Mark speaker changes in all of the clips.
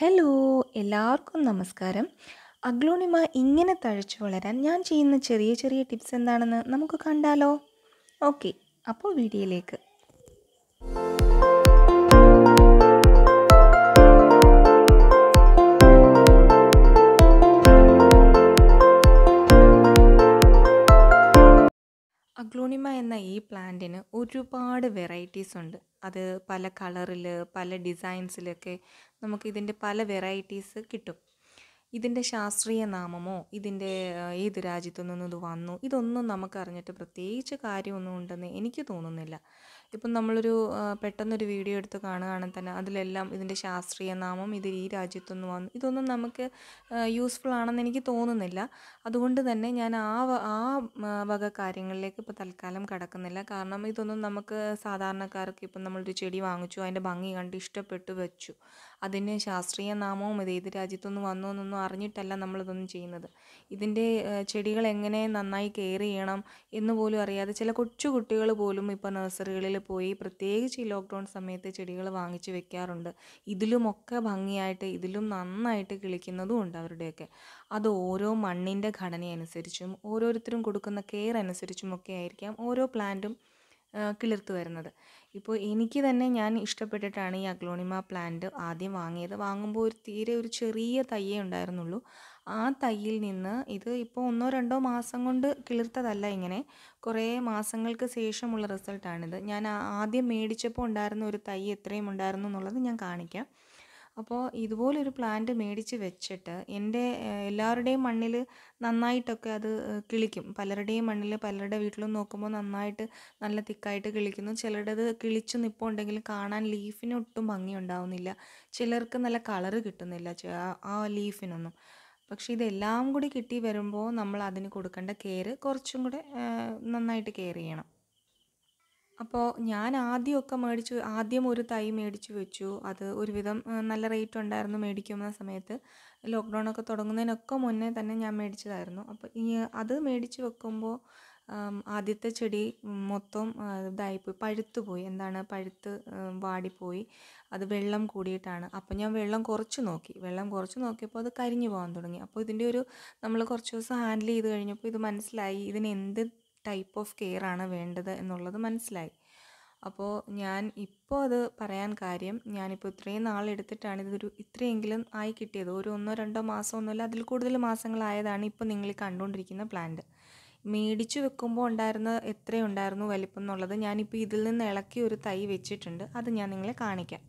Speaker 1: hello എല്ലാവർക്കും നമസ്കാരം aglaonema ഇങ്ങനെ തഴച്ചു വളരാൻ ഞാൻ ചെയ്യുന്ന ചെറിയ ചെറിയ ടിപ്സ് എന്താണെന്ന് നമുക്ക് കണ്ടാലോ ഓക്കെ അപ്പോൾ വീഡിയോയിലേക്ക് അഗ്ലോണിമ എന്ന ഈ പ്ലാന്റിന് ഒരുപാട് വെറൈറ്റീസ് ഉണ്ട് അത് പല കളറിൽ പല ഡിസൈൻസിലൊക്കെ നമുക്ക് ഇതിൻ്റെ പല വെറൈറ്റീസ് കിട്ടും ഇതിൻ്റെ ശാസ്ത്രീയ നാമമോ ഇതിൻ്റെ ഏഹ്, ഏത് രാജ്യത്തു നിന്നും ഇത് വന്നു ഇതൊന്നും നമുക്ക് അറിഞ്ഞിട്ട് പ്രത്യേകിച്ച് കാര്യമൊന്നും ഉണ്ടെന്ന് എനിക്ക് തോന്നുന്നില്ല ഇപ്പം നമ്മളൊരു ആ, പെട്ടെന്നൊരു വീഡിയോ എടുത്ത് കാണുകയാണെങ്കിൽ തന്നെ അതിലെല്ലാം ഇതിൻ്റെ ശാസ്ത്രീയ നാമം ഇത് ഈ രാജ്യത്തുനിന്ന് വന്നു ഇതൊന്നും നമുക്ക് യൂസ്ഫുൾ ആണെന്ന് എനിക്ക് തോന്നുന്നില്ല അതുകൊണ്ട് തന്നെ ഞാൻ ആ വ- ആ ഉം, ആ വക കാര്യങ്ങളിലേക്ക് ഇപ്പോൾ തൽക്കാലം കടക്കുന്നില്ല കാരണം ഇതൊന്നും നമുക്ക് സാധാരണക്കാർക്ക് ഇപ്പം നമ്മളൊരു ചെടി വാങ്ങിച്ചു അതിൻ്റെ ഭംഗി കണ്ട് ഇഷ്ടപ്പെട്ടു വെച്ചു അതിന് ശാസ്ത്രീയ നാമവും ഇത് ഏത് രാജ്യത്തുനിന്ന് വന്നു എന്നൊന്നും അറിഞ്ഞിട്ടല്ല നമ്മളിതൊന്നും ചെയ്യുന്നത് ഇതിൻ്റെ ഏഹ്, ചെടികൾ എങ്ങനെ നന്നായി കെയർ ചെയ്യണം എന്ന് പോലും അറിയാതെ ചില കൊച്ചു കുട്ടികൾ പോലും ഇപ്പോൾ നഴ്സറികളിൽ പോയി പ്രത്യേകിച്ച് ഈ ലോക്ക്ഡൗൺ സമയത്ത് ചെടികൾ വാങ്ങിച്ച് വെക്കാറുണ്ട് ഇതിലുമൊക്കെ ഭംഗിയായിട്ട് ഇതിലും നന്നായിട്ട് കിളിക്കുന്നതും ഉണ്ട് അവരുടെയൊക്കെ അത് ഓരോ മണ്ണിൻ്റെ ഘടനയനുസരിച്ചും ഓരോരുത്തരും കൊടുക്കുന്ന കെയർ അനുസരിച്ചും ഒക്കെ ആയിരിക്കാം ഓരോ പ്ലാന്റും കിളിർത്ത് വരുന്നത് ഇപ്പോൾ എനിക്ക് തന്നെ ഞാൻ ഇഷ്ടപ്പെട്ടിട്ടാണ് ഈ അഗ്ലോണിമ പ്ലാന്റ് ആദ്യം വാങ്ങിയത് വാങ്ങുമ്പോൾ ഒരു തീരെ ഒരു ചെറിയ തയ്യേ ഉണ്ടായിരുന്നുള്ളൂ ആ തയ്യിൽ നിന്ന് ഇത് ഇപ്പോൾ ഒന്നോ രണ്ടോ മാസം കൊണ്ട് കിളിർത്തതല്ല ഇങ്ങനെ കുറേ മാസങ്ങൾക്ക് ശേഷമുള്ള റിസൾട്ടാണിത് ഞാൻ ആ- ആദ്യം മേടിച്ചപ്പോൾ ഉണ്ടായിരുന്ന ഒരു തൈ എത്രയും ഉണ്ടായിരുന്നു എന്നുള്ളത് ഞാൻ കാണിക്കാം അപ്പോൾ ഇതുപോലൊരു പ്ലാന്റ് മേടിച്ച് വെച്ചിട്ട് എൻ്റെ ഏഹ്, എല്ലാവരുടെയും മണ്ണിൽ നന്നായിട്ടൊക്കെ അത് ഏഹ്, കിളിക്കും പലരുടെയും മണ്ണിൽ പലരുടെ വീട്ടിലും നോക്കുമ്പോൾ നന്നായിട്ട് നല്ല തിക്കായിട്ട് കിളിക്കുന്നു ചിലരുടേത് കിളിച്ചു നിൽപ്പുണ്ടെങ്കിലും കാണാൻ ലീഫിന് ഒട്ടും ഭംഗി ഉണ്ടാവുന്നില്ല ചിലർക്ക് നല്ല കളറ് കിട്ടുന്നില്ല ചെ- ആ- ആ ലീഫിനൊന്നും പക്ഷേ ഇതെല്ലാം കൂടി കിട്ടി വരുമ്പോൾ നമ്മൾ അതിന് കൊടുക്കേണ്ട കെയർ കുറച്ചും കൂടെ ഏഹ്, നന്നായിട്ട് കെയർ ചെയ്യണം അപ്പോൾ ഞാൻ ആദ്യമൊക്കെ മേടിച്ചു ആദ്യം ഒരു തൈ മേടിച്ചു വെച്ചു അത് ഒരുവിധം ആ, നല്ല റേറ്റ് ഉണ്ടായിരുന്നു മേടിക്കുന്ന സമയത്ത് ലോക്ക്ഡൗൺ ഒക്കെ തുടങ്ങുന്നതിനൊക്കെ മുന്നേ തന്നെ ഞാൻ മേടിച്ചതായിരുന്നു അപ്പോൾ ഈ അത് മേടിച്ച് വെക്കുമ്പോൾ ആം, ആദ്യത്തെ ചെടി മൊത്തം ആ, ഇതായിപ്പോയി പഴുത്തു പോയി എന്താണ് പഴുത്ത് ആ, വാടിപ്പോയി അത് വെള്ളം കൂടിയിട്ടാണ് അപ്പോൾ ഞാൻ വെള്ളം കുറച്ച് നോക്കി വെള്ളം കുറച്ച് നോക്കിയപ്പോൾ അത് കരിഞ്ഞു പോകാൻ തുടങ്ങി അപ്പോൾ ഇതിൻ്റെ ഒരു നമ്മൾ കുറച്ച് ദിവസം ഹാൻഡിൽ ചെയ്ത് കഴിഞ്ഞപ്പോൾ ഇത് മനസ്സിലായി ഇതിന് എന്ത് ടൈപ്പ് ഓഫ് കെയർ ആണ് വേണ്ടത് എന്നുള്ളത് മനസ്സിലായി അപ്പോൾ ഞാൻ ഇപ്പോൾ അത് പറയാൻ കാര്യം ഞാനിപ്പോൾ ഇത്രയും നാളെടുത്തിട്ടാണ് ഇതൊരു ഇത്രയെങ്കിലും ആയി കിട്ടിയത് ഒരു ഒന്നോ രണ്ടോ മാസമൊന്നുമല്ല അതിൽ കൂടുതൽ മാസങ്ങളായതാണ് ഇപ്പോൾ നിങ്ങൾ ഈ കണ്ടുകൊണ്ടിരിക്കുന്ന പ്ലാന്റ് മേടിച്ചു വെക്കുമ്പോൾ ഉണ്ടായിരുന്ന എത്രയുണ്ടായിരുന്നു വലിപ്പം എന്നുള്ളത് ഞാനിപ്പോൾ ഇതിൽ നിന്ന് ഇളക്കി ഒരു തൈ വെച്ചിട്ടുണ്ട് അത് ഞാൻ നിങ്ങളെ കാണിക്കാം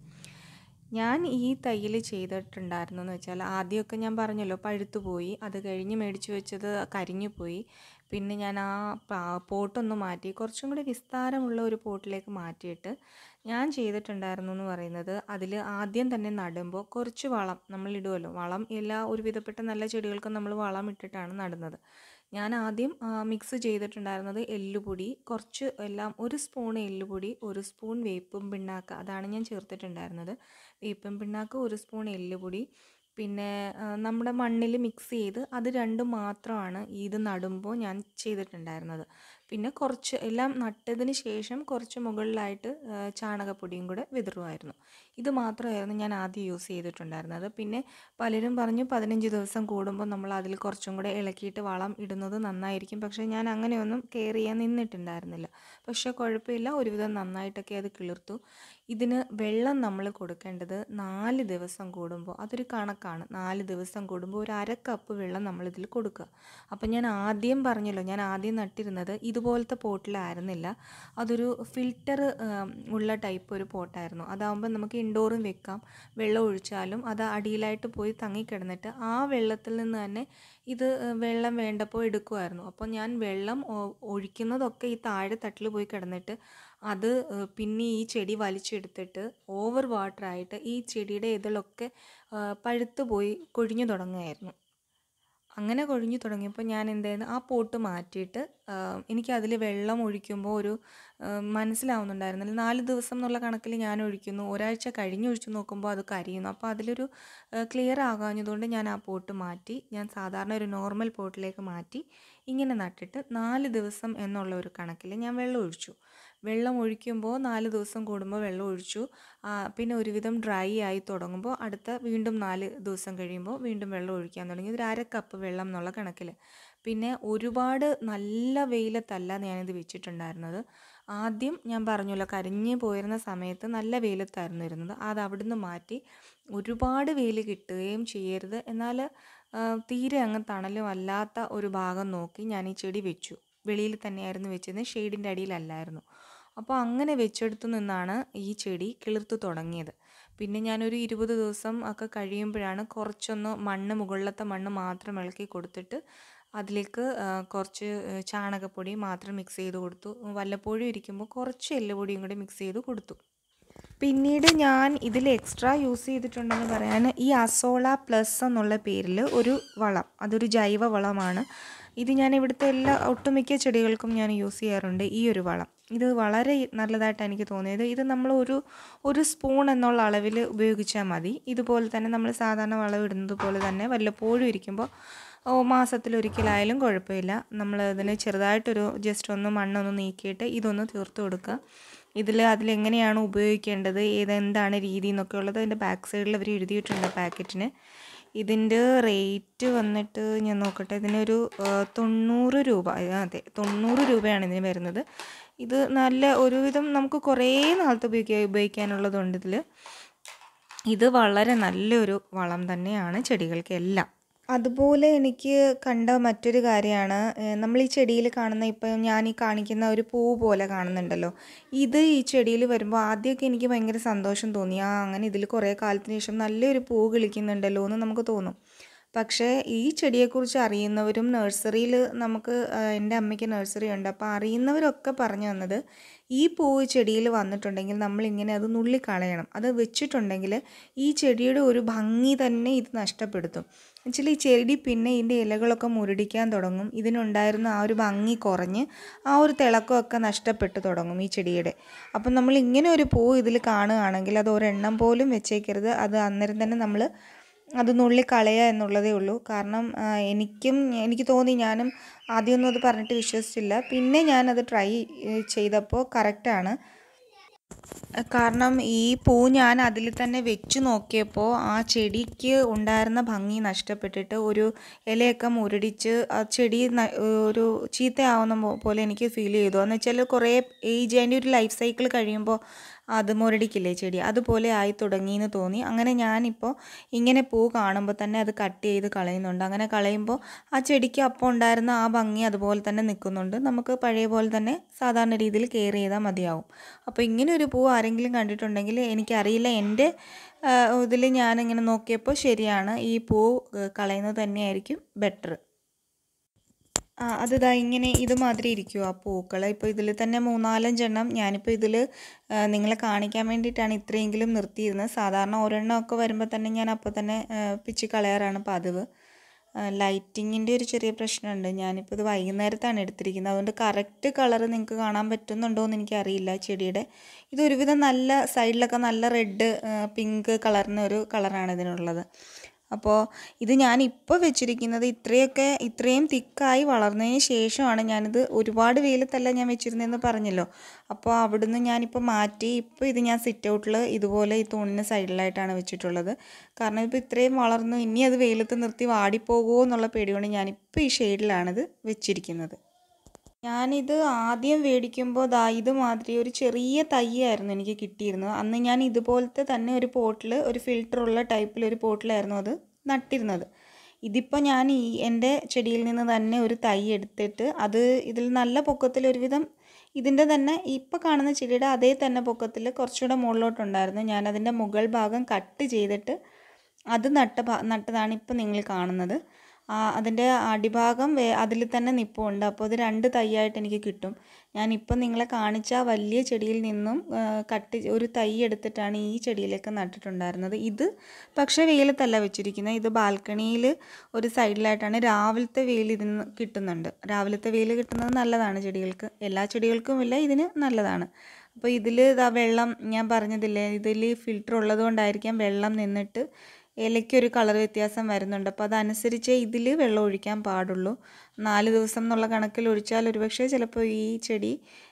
Speaker 1: ഞാൻ ഈ തയ്യൽ ചെയ്തിട്ടുണ്ടായിരുന്നു എന്ന് വെച്ചാൽ ആദ്യമൊക്കെ ഞാൻ പറഞ്ഞല്ലോ പഴുത്തു പോയി അത് കഴിഞ്ഞ് മേടിച്ചു വെച്ചത് കരിഞ്ഞു പോയി പിന്നെ ഞാൻ ആ പാ- പോട്ടൊന്ന് മാറ്റി കുറച്ചും കൂടി വിസ്താരമുള്ള ഒരു പോട്ടിലേക്ക് മാറ്റിയിട്ട് ഞാൻ ചെയ്തിട്ടുണ്ടായിരുന്നു എന്ന് പറയുന്നത് അതിൽ ആദ്യം തന്നെ നടുമ്പോൾ കുറച്ച് വളം നമ്മൾ ഇടുമല്ലോ വളം എല്ലാ ഒരുവിധപ്പെട്ട നല്ല ചെടികൾക്കും നമ്മൾ വളം ഇട്ടിട്ടാണ് നടുന്നത് ഞാൻ ആദ്യം മിക്സ് ചെയ്തിട്ടുണ്ടായിരുന്നത് എല്ലുപൊടി കുറച്ച് എല്ലാം ഒരു സ്പൂൺ എല്ലുപൊടി ഒരു സ്പൂൺ വേപ്പും പിണ്ണാക്ക് അതാണ് ഞാൻ ചേർത്തിട്ടുണ്ടായിരുന്നത് വേപ്പും പിണ്ണാക്ക് ഒരു സ്പൂൺ എല്ലുപൊടി പിന്നെ ആ, നമ്മുടെ മണ്ണിൽ മിക്സ് ചെയ്ത് അത് രണ്ടും മാത്രമാണ് ഇത് നടുമ്പോൾ ഞാൻ ചെയ്തിട്ടുണ്ടായിരുന്നത് പിന്നെ കുറച്ച് എല്ലാം നട്ടതിന് ശേഷം കുറച്ച് മുകളിലായിട്ട് ആ, ചാണകപ്പൊടിയും കൂടെ വിതറുമായിരുന്നു ഇത് മാത്രമായിരുന്നു ഞാൻ ആദ്യം യൂസ് ചെയ്തിട്ടുണ്ടായിരുന്നത് പിന്നെ പലരും പറഞ്ഞു പതിനഞ്ച് ദിവസം കൂടുമ്പോൾ നമ്മൾ അതിൽ കുറച്ചും കൂടെ ഇളക്കിയിട്ട് വളം ഇടുന്നത് നന്നായിരിക്കും പക്ഷേ ഞാൻ അങ്ങനെയൊന്നും കെയർ ചെയ്യാൻ നിന്നിട്ടുണ്ടായിരുന്നില്ല പക്ഷേ കുഴപ്പമില്ല ഒരുവിധം നന്നായിട്ടൊക്കെ അത് കിളിർത്തു ഇതിന് വെള്ളം നമ്മൾ കൊടുക്കേണ്ടത് നാല് ദിവസം കൂടുമ്പോൾ അതൊരു കണക്കാണ് നാല് ദിവസം കൂടുമ്പോൾ ഒരു അര കപ്പ് വെള്ളം നമ്മൾ ഇതിൽ കൊടുക്കുക അപ്പം ഞാൻ ആദ്യം പറഞ്ഞല്ലോ ഞാൻ ആദ്യം നട്ടിരുന്നത് ഇതുപോലത്തെ പോട്ടിലായിരുന്നില്ല അതൊരു ഫിൽറ്റർ ഉള്ള ടൈപ്പ് ഒരു പോട്ടായിരുന്നു അതാകുമ്പോൾ നമുക്ക് ഇൻഡോറും വെക്കാം വെള്ളം ഒഴിച്ചാലും അത് അടിയിലായിട്ട് പോയി തങ്ങിക്കിടന്നിട്ട് ആ വെള്ളത്തിൽ നിന്ന് തന്നെ ഇത് ഏഹ്, വെള്ളം വേണ്ടപ്പോൾ എടുക്കുമായിരുന്നു അപ്പോൾ ഞാൻ വെള്ളം ഒ- ഒഴിക്കുന്നതൊക്കെ ഈ താഴെ തട്ടിൽ പോയി കിടന്നിട്ട് അത് ഏഹ്, പിന്നെ ഈ ചെടി വലിച്ചെടുത്തിട്ട് ഓവർ വാട്ടറായിട്ട് ഈ ചെടിയുടെ ഇതളൊക്കെ ഏഹ്, പഴുത്ത് പോയി കൊഴിഞ്ഞു തുടങ്ങുമായിരുന്നു അങ്ങനെ കൊഴിഞ്ഞു തുടങ്ങിയപ്പോൾ ഞാൻ എന്തായിരുന്നു ആ പോട്ട് മാറ്റിയിട്ട് എനിക്ക് അതിൽ വെള്ളം ഒഴിക്കുമ്പോൾ ഒരു ആ, മനസ്സിലാവുന്നുണ്ടായിരുന്നില്ല നാല് ദിവസം എന്നുള്ള കണക്കിൽ ഞാൻ ഒഴിക്കുന്നു ഒരാഴ്ച കഴിഞ്ഞ് ഒഴിച്ചു നോക്കുമ്പോൾ അത് കരിയുന്നു അപ്പോൾ അതിലൊരു ക്ലിയർ ആകാഞ്ഞതുകൊണ്ട് ഞാൻ ആ പോട്ട് മാറ്റി ഞാൻ സാധാരണ ഒരു നോർമൽ പോട്ടിലേക്ക് മാറ്റി ഇങ്ങനെ നട്ടിട്ട് നാല് ദിവസം എന്നുള്ള ഒരു കണക്കിൽ ഞാൻ വെള്ളം ഒഴിച്ചു വെള്ളം ഒഴിക്കുമ്പോൾ നാല് ദിവസം കൂടുമ്പോൾ വെള്ളം ഒഴിച്ചു ആ, പിന്നെ ഒരുവിധം ഡ്രൈ ആയി തുടങ്ങുമ്പോൾ അടുത്ത വീണ്ടും നാല് ദിവസം കഴിയുമ്പോൾ വീണ്ടും വെള്ളം ഒഴിക്കാൻ തുടങ്ങി ഒരു അര കപ്പ് വെള്ളം എന്നുള്ള കണക്കിൽ പിന്നെ ഒരുപാട് നല്ല വെയിലത്തല്ല ഞാനിത് വെച്ചിട്ടുണ്ടായിരുന്നത് ആദ്യം ഞാൻ പറഞ്ഞല്ലോ കരിഞ്ഞ് പോയിരുന്ന സമയത്ത് നല്ല വെയിലത്തായിരുന്നു ഇരുന്നത് അത് അവിടുന്ന് മാറ്റി ഒരുപാട് വെയിൽ കിട്ടുകയും ചെയ്യരുത് എന്നാൽ ആ, തീരെ അങ്ങ് തണലും അല്ലാത്ത ഒരു ഭാഗം നോക്കി ഞാൻ ഈ ചെടി വെച്ചു വെളിയിൽ തന്നെയായിരുന്നു വെച്ചിരുന്നത് ഷെയ്ഡിൻ്റെ അടിയിലല്ലായിരുന്നു അപ്പോൾ അങ്ങനെ വെച്ചെടുത്തു നിന്നാണ് ഈ ചെടി കിളിർത്തു തുടങ്ങിയത് പിന്നെ ഞാനൊരു ഇരുപത് ദിവസം ഒക്കെ കഴിയുമ്പോഴാണ് കുറച്ചൊന്ന് മണ്ണ് മുകളിലത്തെ മണ്ണ് മാത്രം ഇളക്കി കൊടുത്തിട്ട് അതിലേക്ക് ആ, കുറച്ച് ആ, ചാണകപ്പൊടി മാത്രം മിക്സ് ചെയ്ത് കൊടുത്തു വല്ലപ്പോഴും ഇരിക്കുമ്പോൾ കുറച്ച് എല്ലുപൊടിയും കൂടി മിക്സ് ചെയ്ത് കൊടുത്തു പിന്നീട് ഞാൻ ഇതിൽ എക്സ്ട്രാ യൂസ് ചെയ്തിട്ടുണ്ടെന്ന് പറയാൻ ഈ അസോള പ്ലസ് എന്നുള്ള പേരിൽ ഒരു വളം അതൊരു ജൈവ വളമാണ് ഇത് ഞാൻ ഇവിടുത്തെ എല്ലാ ഒട്ടുമിക്ക ചെടികൾക്കും ഞാൻ യൂസ് ചെയ്യാറുണ്ട് ഈ ഒരു വളം ഇത് വളരെ നല്ലതായിട്ട് എനിക്ക് തോന്നിയത് ഇത് നമ്മൾ ഒരു ഒരു സ്പൂൺ എന്നുള്ള അളവിൽ ഉപയോഗിച്ചാൽ മതി ഇതുപോലെ തന്നെ നമ്മൾ സാധാരണ വളം ഇടുന്നത് പോലെ തന്നെ വല്ലപ്പോഴും ഇരിക്കുമ്പോൾ ഓ മാസത്തിലൊരിക്കലായാലും കുഴപ്പമില്ല നമ്മൾ ഇതിന് ചെറുതായിട്ടൊരു ജസ്റ്റ് ഒന്ന് മണ്ണൊന്ന് നീക്കിയിട്ട് ഇതൊന്ന് തീർത്ത് കൊടുക്കുക ഇതിൽ അതിലെങ്ങനെയാണ് ഉപയോഗിക്കേണ്ടത് ഏത് എന്താണ് രീതി എന്നൊക്കെ ഉള്ളത് അതിൻ്റെ ബാക്ക് സൈഡിൽ അവർ എഴുതിയിട്ടുണ്ട് പാക്കറ്റിന് ഇതിൻ്റെ റേറ്റ് വന്നിട്ട് ഞാൻ നോക്കട്ടെ ഇതിനൊരു ആ, തൊണ്ണൂറ് രൂപ ആ, അതെ തൊണ്ണൂറ് രൂപയാണ് ഇതിന് വരുന്നത് ഇത് നല്ല ഒരുവിധം നമുക്ക് കുറേ നാളത്തെ ഉപയോഗിക്കാൻ ഉപയോഗിക്കാനുള്ളതുണ്ട് ഇതിൽ ഇത് വളരെ നല്ലൊരു വളം തന്നെയാണ് ചെടികൾക്കെല്ലാം അതുപോലെ എനിക്ക് കണ്ട മറ്റൊരു കാര്യമാണ് നമ്മൾ ഈ ചെടിയിൽ കാണുന്ന ഇപ്പം ഞാൻ ഈ കാണിക്കുന്ന ഒരു പൂ പോലെ കാണുന്നുണ്ടല്ലോ ഇത് ഈ ചെടിയിൽ വരുമ്പോൾ ആദ്യമൊക്കെ എനിക്ക് ഭയങ്കര സന്തോഷം തോന്നി ആ അങ്ങനെ ഇതിൽ കുറേ കാലത്തിന് ശേഷം നല്ലൊരു പൂ കിളിക്കുന്നുണ്ടല്ലോ എന്ന് നമുക്ക് തോന്നും പക്ഷേ ഈ ചെടിയെക്കുറിച്ച് അറിയുന്നവരും നഴ്സറിയിൽ നമുക്ക് ആ, എൻ്റെ അമ്മയ്ക്ക് നഴ്സറി ഉണ്ട് അപ്പോൾ അറിയുന്നവരൊക്കെ പറഞ്ഞു തന്നത് ഈ പൂവ് ചെടിയിൽ വന്നിട്ടുണ്ടെങ്കിൽ നമ്മളിങ്ങനെ അത് നുള്ളിക്കളയണം അത് വെച്ചിട്ടുണ്ടെങ്കിൽ ഈ ചെടിയുടെ ഒരു ഭംഗി തന്നെ ഇത് നഷ്ടപ്പെടുത്തും എന്നുവെച്ചാൽ ഈ ചെടി പിന്നെ ഇതിൻ്റെ ഇലകളൊക്കെ മുരടിക്കാൻ തുടങ്ങും ഇതിനുണ്ടായിരുന്ന ആ ഒരു ഭംഗി കുറഞ്ഞ് ആ ഒരു തിളക്കമൊക്കെ നഷ്ടപ്പെട്ടു തുടങ്ങും ഈ ചെടിയുടെ അപ്പം നമ്മൾ ഇങ്ങനെ ഒരു പൂ ഇതിൽ കാണുകയാണെങ്കിൽ അത് ഒരെണ്ണം പോലും വെച്ചേക്കരുത് അത് അന്നേരം തന്നെ നമ്മൾ അത് നുള്ളി കളയുക എന്നുള്ളതേ ഉള്ളൂ കാരണം ആ, എനിക്കും എനിക്ക് തോന്നി ഞാനും ആദ്യമൊന്നും അത് പറഞ്ഞിട്ട് വിശ്വസിച്ചില്ല പിന്നെ ഞാനത് ട്രൈ ചെയ്തപ്പോൾ കറക്റ്റാണ് കാരണം ഈ പൂ ഞാൻ അതിൽ തന്നെ വെച്ച് നോക്കിയപ്പോൾ ആ ചെടിക്ക് ഉണ്ടായിരുന്ന ഭംഗി നഷ്ടപ്പെട്ടിട്ട് ഒരു ഇലയൊക്കെ മുരടിച്ച് ആ ചെടി ന- ഒരു ചീത്തയാവുന്ന പോ- പോലെ എനിക്ക് ഫീൽ ചെയ്തു എന്ന് വെച്ചാൽ കുറേ ഏജ് അതിൻ്റെ ഒരു ലൈഫ് സൈക്കിൾ കഴിയുമ്പോൾ അത് മുരടിക്കില്ലേ ചെടി അതുപോലെ ആയി തുടങ്ങിയെന്ന് തോന്നി അങ്ങനെ ഞാനിപ്പോൾ ഇങ്ങനെ പൂ കാണുമ്പോൾ തന്നെ അത് കട്ട് ചെയ്ത് കളയുന്നുണ്ട് അങ്ങനെ കളയുമ്പോൾ ആ ചെടിക്ക് അപ്പോൾ ഉണ്ടായിരുന്ന ആ ഭംഗി അതുപോലെ തന്നെ നിൽക്കുന്നുണ്ട് നമുക്ക് പഴയ പോലെ തന്നെ സാധാരണ രീതിയിൽ കെയർ ചെയ്താൽ മതിയാവും അപ്പോൾ ഇങ്ങനെ ഒരു പൂ ആരെങ്കിലും കണ്ടിട്ടുണ്ടെങ്കിൽ എനിക്കറിയില്ല എൻ്റെ ഇതിൽ ഞാനിങ്ങനെ നോക്കിയപ്പോൾ ശരിയാണ് ഈ പൂ ഏഹ്, കളയുന്നത് തന്നെയായിരിക്കും ബെറ്റർ ആ അത് ദാ ഇങ്ങനെ ഇതുമാതിരി ഇരിക്കും ആ പൂക്കൾ ഇപ്പോൾ ഇതിൽ തന്നെ മൂന്നാലഞ്ചെണ്ണം ഞാനിപ്പോൾ ഇതിൽ നിങ്ങളെ കാണിക്കാൻ വേണ്ടിയിട്ടാണ് ഇത്രയെങ്കിലും നിർത്തിയിരുന്നത് സാധാരണ ഒരെണ്ണം ഒക്കെ വരുമ്പോൾ തന്നെ ഞാൻ അപ്പോൾ തന്നെ ആ, പിച്ചി കളയാറാണ് പതിവ് ലൈറ്റിങ്ങിൻ്റെ ഒരു ചെറിയ പ്രശ്നമുണ്ട് ഞാനിപ്പോൾ ഇത് വൈകുന്നേരത്താണ് എടുത്തിരിക്കുന്നത് അതുകൊണ്ട് കറക്റ്റ് കളർ നിങ്ങൾക്ക് കാണാൻ പറ്റുന്നുണ്ടോ എന്ന് എനിക്കറിയില്ല ചെടിയുടെ ഇത് ഒരുവിധം നല്ല സൈഡിലൊക്കെ നല്ല റെഡ് പിങ്ക് കളറിന് ഒരു കളറാണ് ഇതിനുള്ളത് അപ്പോൾ ഇത് ഞാൻ ഇപ്പോൾ വെച്ചിരിക്കുന്നത് ഇത്രയൊക്കെ ഇത്രയും തിക്കായി വളർന്നതിന് ശേഷമാണ് ഞാനിത് ഒരുപാട് വെയിലത്തല്ല ഞാൻ വെച്ചിരുന്നതെന്ന് പറഞ്ഞല്ലോ അപ്പോൾ അവിടുന്ന് ഞാനിപ്പോൾ മാറ്റി ഇപ്പോൾ ഇത് ഞാൻ സിറ്റ് ഔട്ടിൽ ഇതുപോലെ ഈ തൂണിന് സൈഡിലായിട്ടാണ് വെച്ചിട്ടുള്ളത് കാരണം ഇപ്പോൾ ഇത്രയും വളർന്നു ഇനി അത് വെയിലത്ത് നിർത്തി വാടിപ്പോകുമോ എന്നുള്ള പേടികൊണ്ട് ഞാനിപ്പോൾ ഈ ഷെയ്ഡിലാണിത് വെച്ചിരിക്കുന്നത് ഞാനിത് ആദ്യം മേടിക്കുമ്പോൾ ദാ ഇതുമാതിരി ഒരു ചെറിയ തൈയായിരുന്നു എനിക്ക് കിട്ടിയിരുന്നത് അന്ന് ഞാൻ ഇതുപോലത്തെ തന്നെ ഒരു പോട്ടിൽ ഒരു ഫിൽറ്ററുള്ള ടൈപ്പിൽ ഒരു പോട്ടിലായിരുന്നു അത് നട്ടിരുന്നത് ഇതിപ്പോൾ ഞാൻ ഈ എൻ്റെ ചെടിയിൽ നിന്ന് തന്നെ ഒരു തൈ എടുത്തിട്ട് അത് ഇതിൽ നല്ല പൊക്കത്തിൽ ഒരുവിധം ഇതിൻ്റെ തന്നെ ഇപ്പോൾ കാണുന്ന ചെടിയുടെ അതേ തന്നെ പൊക്കത്തിൽ കുറച്ചുകൂടെ മുകളിലോട്ടുണ്ടായിരുന്നു ഞാനതിൻ്റെ മുകൾ ഭാഗം കട്ട് ചെയ്തിട്ട് അത് നട്ട ഭാ- നട്ടതാണ് ഇപ്പോൾ നിങ്ങൾ കാണുന്നത് ആ അതിൻ്റെ അടിഭാഗം വേ അതിൽ തന്നെ നിപ്പുണ്ട് അപ്പോൾ അത് രണ്ട് തൈയായിട്ട് എനിക്ക് കിട്ടും ഞാനിപ്പം നിങ്ങളെ കാണിച്ച ആ വലിയ ചെടിയിൽ നിന്നും ആ, കട്ട് ചെ- ഒരു തൈ എടുത്തിട്ടാണ് ഈ ചെടിയിലേക്ക് നട്ടിട്ടുണ്ടായിരുന്നത് ഇത് പക്ഷേ വെയിലത്തല്ല വെച്ചിരിക്കുന്നത് ഇത് ബാൽക്കണിയിൽ ഒരു സൈഡിലായിട്ടാണ് രാവിലത്തെ വെയിൽ ഇതിന് കിട്ടുന്നുണ്ട് രാവിലത്തെ വെയിൽ കിട്ടുന്നത് നല്ലതാണ് ചെടികൾക്ക് എല്ലാ ചെടികൾക്കും ഇല്ല ഇതിന് നല്ലതാണ് അപ്പോൾ ഇതിൽ ഇതാ വെള്ളം ഞാൻ പറഞ്ഞതില്ലേ ഇതിൽ ഫിൽറ്റർ ഉള്ളത് കൊണ്ടായിരിക്കാം വെള്ളം നിന്നിട്ട് ഇലയ്ക്കൊരു കളർ വ്യത്യാസം വരുന്നുണ്ട് അപ്പോൾ അതനുസരിച്ച് ഇതിൽ വെള്ളം ഒഴിക്കാൻ പാടുള്ളൂ നാല് ദിവസം എന്നുള്ള കണക്കിൽ ഒഴിച്ചാൽ ഒരുപക്ഷെ ചിലപ്പോൾ ഈ ചെടി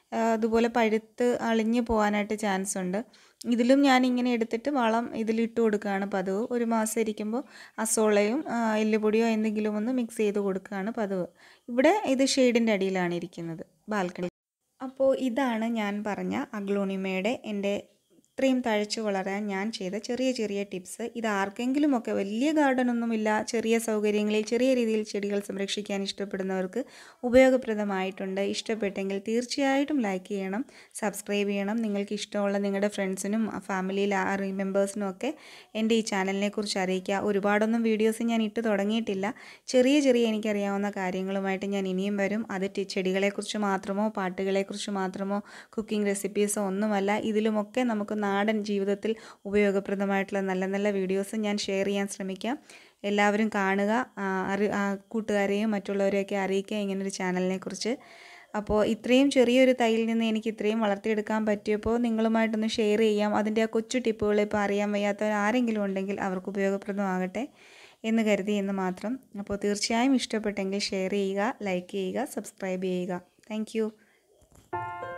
Speaker 1: ആ, അതുപോലെ പഴുത്ത് അളിഞ്ഞു പോകാനായിട്ട് ചാൻസ് ഉണ്ട് ഇതിലും ഞാൻ ഇങ്ങനെ എടുത്തിട്ട് വളം ഇതിലിട്ട് കൊടുക്കുകയാണ് പതിവ് ഒരു മാസം ഇരിക്കുമ്പോൾ അസോളയും ആ, എല്ലുപൊടിയോ എന്തെങ്കിലും ഒന്ന് മിക്സ് ചെയ്ത് കൊടുക്കുകയാണ് പതിവ് ഇവിടെ ഇത് ഷെയ്ഡിൻ്റെ അടിയിലാണ് ഇരിക്കുന്നത് ബാൽക്കണി അപ്പോൾ ഇതാണ് ഞാൻ പറഞ്ഞ അഗ്ലോണിമയുടെ എൻ്റെ ഇത്രയും തഴച്ചു വളരാൻ ഞാൻ ചെയ്ത ചെറിയ ചെറിയ ടിപ്സ് ഇത് ആർക്കെങ്കിലുമൊക്കെ വലിയ ഗാർഡനൊന്നുമില്ല ചെറിയ സൗകര്യങ്ങളിൽ ചെറിയ രീതിയിൽ ചെടികൾ സംരക്ഷിക്കാൻ ഇഷ്ടപ്പെടുന്നവർക്ക് ഉപയോഗപ്രദമായിട്ടുണ്ട് ഇഷ്ടപ്പെട്ടെങ്കിൽ തീർച്ചയായിട്ടും ലൈക്ക് ചെയ്യണം സബ്സ്ക്രൈബ് ചെയ്യണം നിങ്ങൾക്ക് ഇഷ്ടമുള്ള നിങ്ങളുടെ ഫ്രണ്ട്സിനും ഫാമിലിയിൽ ആ മെമ്പേഴ്സിനും ഒക്കെ എൻ്റെ ഈ ചാനലിനെ കുറിച്ച് അറിയിക്കുക ഒരുപാടൊന്നും വീഡിയോസ് ഞാൻ ഇട്ട് തുടങ്ങിയിട്ടില്ല ചെറിയ ചെറിയ എനിക്കറിയാവുന്ന കാര്യങ്ങളുമായിട്ട് ഞാൻ ഇനിയും വരും അത് ടി- ചെടികളെക്കുറിച്ച് മാത്രമോ പാട്ടുകളെക്കുറിച്ച് മാത്രമോ കുക്കിംഗ് റെസിപ്പീസോ ഒന്നുമല്ല ഇതിലുമൊക്കെ നമുക്ക് നാടൻ ജീവിതത്തിൽ ഉപയോഗപ്രദമായിട്ടുള്ള നല്ല നല്ല വീഡിയോസ് ഞാൻ ഷെയർ ചെയ്യാൻ ശ്രമിക്കാം എല്ലാവരും കാണുക ആ, അറി ആ, കൂട്ടുകാരെയും മറ്റുള്ളവരെയൊക്കെ അറിയിക്കുക ഇങ്ങനൊരു ചാനലിനെ കുറിച്ച് അപ്പോൾ ഇത്രയും ചെറിയൊരു തൈയിൽ നിന്ന് എനിക്ക് ഇത്രയും വളർത്തിയെടുക്കാൻ പറ്റിയപ്പോൾ നിങ്ങളുമായിട്ടൊന്ന് ഷെയർ ചെയ്യാം അതിൻ്റെ ആ കൊച്ചു ടിപ്പുകൾ ഇപ്പോൾ അറിയാൻ വയ്യാത്തവർ ആരെങ്കിലും ഉണ്ടെങ്കിൽ അവർക്ക് ഉപയോഗപ്രദമാകട്ടെ എന്ന് കരുതി എന്ന് മാത്രം അപ്പോൾ തീർച്ചയായും ഇഷ്ടപ്പെട്ടെങ്കിൽ ഷെയർ ചെയ്യുക ലൈക്ക് ചെയ്യുക സബ്സ്ക്രൈബ് ചെയ്യുക താങ്ക്